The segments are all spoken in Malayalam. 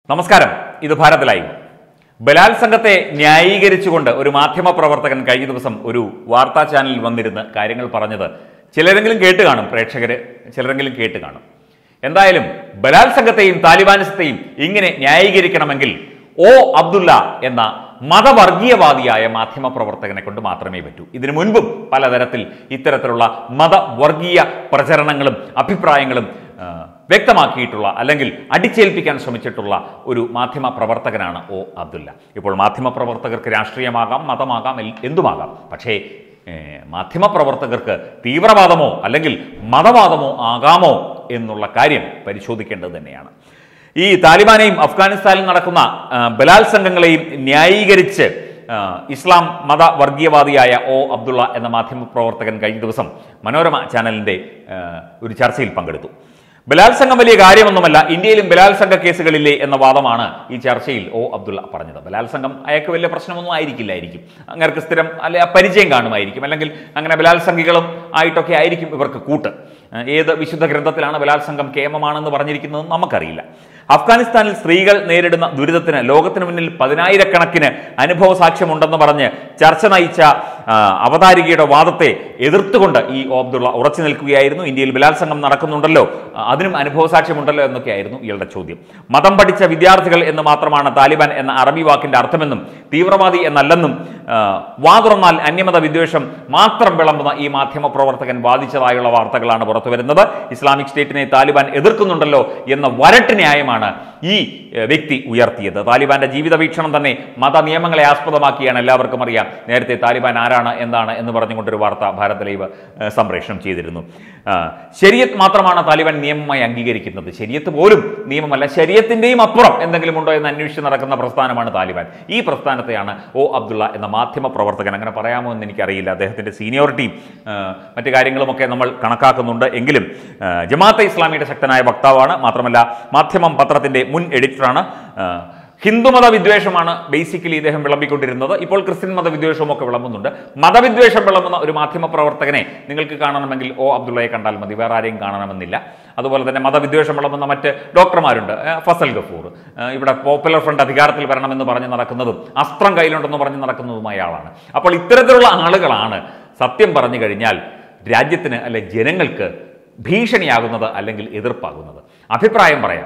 നമസ്കാരം ഇത് ഭാരത് ലൈവ് ബലാത്സംഗത്തെ ന്യായീകരിച്ചുകൊണ്ട് ഒരു മാധ്യമ പ്രവർത്തകൻ കഴിഞ്ഞ ദിവസം ഒരു വാർത്താ ചാനലിൽ വന്നിരുന്ന് കാര്യങ്ങൾ പറഞ്ഞത് ചിലരെങ്കിലും കേട്ട് കാണും പ്രേക്ഷകര് ചിലരെങ്കിലും കേട്ട് കാണും എന്തായാലും ബലാത്സംഗത്തെയും താലിബാനിസത്തെയും ഇങ്ങനെ ന്യായീകരിക്കണമെങ്കിൽ ഒ അബ്ദുള്ള എന്ന മതവർഗീയവാദിയായ മാധ്യമ പ്രവർത്തകനെ കൊണ്ട് മാത്രമേ പറ്റൂ ഇതിനു മുൻപും പലതരത്തിൽ ഇത്തരത്തിലുള്ള മതവർഗീയ പ്രചരണങ്ങളും അഭിപ്രായങ്ങളും ആ, വ്യക്തമാക്കിയിട്ടുള്ള അല്ലെങ്കിൽ അടിച്ചേൽപ്പിക്കാൻ ശ്രമിച്ചിട്ടുള്ള ഒരു മാധ്യമ പ്രവർത്തകനാണ് ഒ അബ്ദുല്ല ഇപ്പോൾ മാധ്യമ പ്രവർത്തകർക്ക് രാഷ്ട്രീയമാകാം മതമാകാം എൽ- എന്തുമാകാം പക്ഷേ ഏ, മാധ്യമ പ്രവർത്തകർക്ക് തീവ്രവാദമോ അല്ലെങ്കിൽ മതവാദമോ ആകാമോ എന്നുള്ള കാര്യം പരിശോധിക്കേണ്ടത് തന്നെയാണ് ഈ താലിബാനെയും അഫ്ഗാനിസ്ഥാനിൽ നടക്കുന്ന ആ, ബലാത്സംഗങ്ങളെയും ന്യായീകരിച്ച് ആ, ഇസ്ലാം മത വർഗീയവാദിയായ ഒ അബ്ദുള്ള എന്ന മാധ്യമ പ്രവർത്തകൻ കഴിഞ്ഞ ദിവസം മനോരമ ചാനലിന്റെ ആ, ഒരു ചർച്ചയിൽ പങ്കെടുത്തു ബലാത്സംഗം വലിയ കാര്യമൊന്നുമല്ല ഇന്ത്യയിലും ബലാത്സംഗ കേസുകളില്ലേ എന്ന വാദമാണ് ഈ ചർച്ചയിൽ ഒ അബ്ദുള്ള പറഞ്ഞത് ബലാത്സംഗം അയാൾക്ക് വലിയ പ്രശ്നമൊന്നും ആയിരിക്കില്ലായിരിക്കും അങ്ങർക്ക് സ്ഥിരം അല്ലെ പരിചയം കാണുമായിരിക്കും അല്ലെങ്കിൽ അങ്ങനെ ബലാത്സംഗികളും ആയിട്ടൊക്കെ ആയിരിക്കും ഇവർക്ക് കൂട്ട് ഏഹ് ഏത് വിശുദ്ധ ഗ്രന്ഥത്തിലാണ് ബലാത്സംഗം കേമമാണെന്ന് പറഞ്ഞിരിക്കുന്നത് നമുക്കറിയില്ല അഫ്ഗാനിസ്ഥാനിൽ സ്ത്രീകൾ നേരിടുന്ന ദുരിതത്തിന് ലോകത്തിന് മുന്നിൽ പതിനായിരക്കണക്കിന് അനുഭവ സാക്ഷ്യമുണ്ടെന്ന് പറഞ്ഞ് ചർച്ച നയിച്ച ആ, അവതാരികയുടെ വാദത്തെ എതിർത്തുകൊണ്ട് ഈ ഒ അബ്ദുള്ള ഉറച്ചു നിൽക്കുകയായിരുന്നു ഇന്ത്യയിൽ ബലാത്സംഗം നടക്കുന്നുണ്ടല്ലോ ആ, അതിനും അനുഭവ സാക്ഷ്യമുണ്ടല്ലോ എന്നൊക്കെയായിരുന്നു ഇയാളുടെ ചോദ്യം മതം പഠിച്ച വിദ്യാർത്ഥികൾ എന്ന് മാത്രമാണ് താലിബാൻ എന്ന അറബി വാക്കിന്റെ അർത്ഥമെന്നും തീവ്രവാദി എന്നല്ലെന്നും ആ, വാ തുറന്നാൽ അന്യമത വിദ്വേഷം മാത്രം വിളമ്പുന്ന ഈ മാധ്യമ പ്രവർത്തകൻ വാദിച്ചതായുള്ള വാർത്തകളാണ് പുറത്തുവരുന്നത് ഇസ്ലാമിക് സ്റ്റേറ്റിനെ താലിബാൻ എതിർക്കുന്നുണ്ടല്ലോ എന്ന വരട്ട് ന്യായമാണ് ഈ ഏഹ്, വ്യക്തി ഉയർത്തിയത് താലിബാന്റെ ജീവിത വീക്ഷണം തന്നെ മത നിയമങ്ങളെ ആസ്പദമാക്കിയാണ് എല്ലാവർക്കും അറിയാം നേരത്തെ താലിബാൻ ആരാണ് എന്താണ് എന്ന് പറഞ്ഞുകൊണ്ടൊരു വാർത്ത ഭാരത് ലൈവ് ഏഹ്, സംപ്രേഷണം ചെയ്തിരുന്നു ആ, ശരിയത്ത് മാത്രമാണ് താലിബാൻ നിയമമായി അംഗീകരിക്കുന്നത് ശരിയത്ത് പോലും നിയമമല്ല ശരീരത്തിന്റെയും അപ്പുറം എന്തെങ്കിലും ഉണ്ടോ എന്ന് അന്വേഷിച്ച് നടക്കുന്ന പ്രസ്ഥാനമാണ് താലിബാൻ ഈ പ്രസ്ഥാനത്തെയാണ് ഒ അബ്ദുള്ള എന്ന മാധ്യമ പ്രവർത്തകൻ അങ്ങനെ പറയാമോ എന്ന് എനിക്കറിയില്ല അദ്ദേഹത്തിന്റെ സീനിയോറിറ്റിയും ആ, മറ്റു കാര്യങ്ങളുമൊക്കെ നമ്മൾ കണക്കാക്കുന്നുണ്ട് എങ്കിലും ആ, ജമാഅത്തെ ഇസ്ലാമിയുടെ ശക്തനായ വക്താവാണ് മാത്രമല്ല മാധ്യമം പത്രത്തിന്റെ മുൻ എഡിറ്ററാണ് ആ, ഹിന്ദുമത വിദ്വേഷമാണ് ബേസിക്കലി ഇദ്ദേഹം വിളമ്പിക്കൊണ്ടിരുന്നത് ഇപ്പോൾ ക്രിസ്ത്യൻ മതവിദ്വേഷവും ഒക്കെ വിളമ്പുന്നുണ്ട് മതവിദ്വേഷം വിളമ്പുന്ന ഒരു മാധ്യമ പ്രവർത്തകനെ നിങ്ങൾക്ക് കാണണമെങ്കിൽ ഒ അബ്ദുള്ളയെ കണ്ടാൽ മതി വേറെ ആരെയും കാണണമെന്നില്ല അതുപോലെ തന്നെ മതവിദ്വേഷം വിളമ്പുന്ന മറ്റ് ഡോക്ടർമാരുണ്ട് ഏ, ഫസൽ ഗഫൂർ ഏ, ഇവിടെ പോപ്പുലർ ഫ്രണ്ട് അധികാരത്തിൽ വരണമെന്ന് പറഞ്ഞ് നടക്കുന്നതും അസ്ത്രം കയ്യിലുണ്ടെന്ന് പറഞ്ഞ് നടക്കുന്നതുമായ ആളാണ് അപ്പോൾ ഇത്തരത്തിലുള്ള ആളുകളാണ് സത്യം പറഞ്ഞു കഴിഞ്ഞാൽ രാജ്യത്തിന് അല്ലെ ജനങ്ങൾക്ക് ഭീഷണിയാകുന്നത് അല്ലെങ്കിൽ എതിർപ്പാകുന്നത് അഭിപ്രായം പറയാം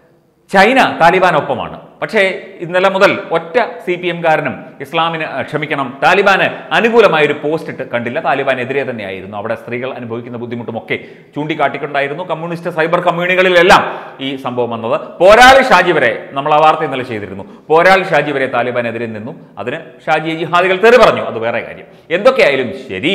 ചൈന താലിബാനൊപ്പമാണ് പക്ഷേ ഇന്നലെ മുതൽ ഒറ്റ സി പി എംകാരനും ഇസ്ലാമിന് അഹ്, ക്ഷമിക്കണം താലിബാന് അനുകൂലമായ ഒരു പോസ്റ്റ് ഇട്ട് കണ്ടില്ല താലിബാനെതിരെ തന്നെയായിരുന്നു അവിടെ സ്ത്രീകൾ അനുഭവിക്കുന്ന ബുദ്ധിമുട്ടുമൊക്കെ ചൂണ്ടിക്കാട്ടിക്കൊണ്ടായിരുന്നു കമ്മ്യൂണിസ്റ്റ് സൈബർ കമ്മ്യൂണികളിലെല്ലാം ഈ സംഭവം വന്നത് പോരാളി ഷാജി വരെ നമ്മൾ ആ വാർത്ത ഇന്നലെ ചെയ്തിരുന്നു പോരാളി ഷാജി വരെ താലിബാനെതിരെ നിന്നു അതിന് ഷാജി ജിഹാദികൾ തെറി പറഞ്ഞു അത് വേറെ കാര്യം എന്തൊക്കെയായാലും ശരി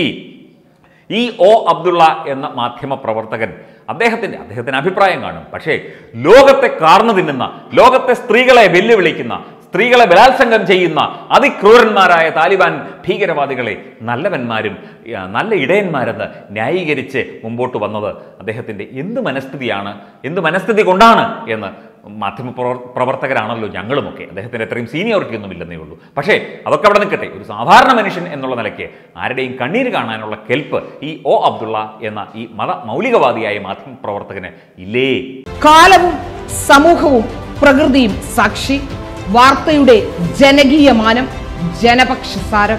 ഈ ഒ അബ്ദുള്ള എന്ന മാധ്യമ പ്രവർത്തകൻ അദ്ദേഹത്തിന്റെ അദ്ദേഹത്തിന് അഭിപ്രായം കാണും പക്ഷേ ലോകത്തെ കാർന്നു തിന്നുന്ന ലോകത്തെ സ്ത്രീകളെ വെല്ലുവിളിക്കുന്ന സ്ത്രീകളെ ബലാത്സംഗം ചെയ്യുന്ന അതിക്രൂരന്മാരായ താലിബാൻ ഭീകരവാദികളെ നല്ലവന്മാരും ആ, നല്ല ഇടയന്മാരെന്ന് ന്യായീകരിച്ച് മുമ്പോട്ട് വന്നത് അദ്ദേഹത്തിന്റെ എന്ത് മനസ്ഥിതിയാണ് എന്ത് മനസ്ഥിതി കൊണ്ടാണ് എന്ന് മാധ്യമ പ്രവർ- പ്രവർത്തകരാണല്ലോ ഞങ്ങളുമൊക്കെ അദ്ദേഹത്തിന് അത്രയും സീനിയോറിറ്റി ഒന്നും ഇല്ലെന്നേ ഉള്ളൂ പക്ഷേ അതൊക്കെ അവിടെ നിൽക്കട്ടെ ഒരു സാധാരണ മനുഷ്യൻ എന്നുള്ള നിലയ്ക്ക് ആരുടെയും കണ്ണീര് കാണാനുള്ള കെൽപ്പ് ഈ ഒ അബ്ദുള്ള എന്ന ഈ മത മൗലികവാദിയായ മാധ്യമ പ്രവർത്തകന് ഇല്ലേ കാലവും സമൂഹവും പ്രകൃതിയും സാക്ഷി വാർത്തയുടെ ജനകീയ മാനം ജനപക്ഷസാരം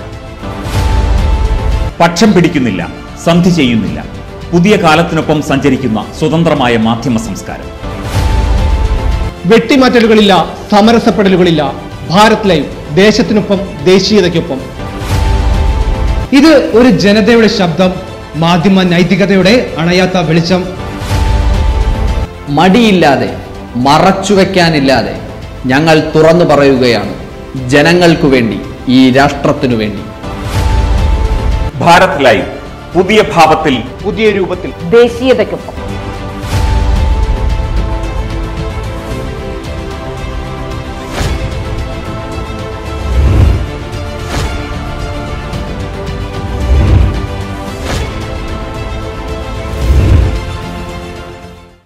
പക്ഷം പിടിക്കുന്നില്ല സന്ധി ചെയ്യുന്നില്ല പുതിയ കാലത്തിനൊപ്പം സഞ്ചരിക്കുന്ന സ്വതന്ത്രമായ മാധ്യമ സംസ്കാരം വെട്ടിമാറ്റലുകളില്ല സമരസപ്പെടലുകളില്ല ഭാരത് ലൈവ് ദേശത്തിനൊപ്പം ദേശീയതയ്ക്കൊപ്പം ഇത് ഒരു ജനതയുടെ ശബ്ദം മാധ്യമ നൈതികതയുടെ അണയാത്ത വെളിച്ചം മടിയില്ലാതെ മറച്ചുവെക്കാനില്ലാതെ ഞങ്ങൾ തുറന്നു പറയുകയാണ് ജനങ്ങൾക്കു വേണ്ടി ഈ രാഷ്ട്രത്തിനു വേണ്ടി ഭാരത് ലൈവ് പുതിയ ഭാവത്തിൽ പുതിയ രൂപത്തിൽ ദേശീയതയ്ക്കൊപ്പം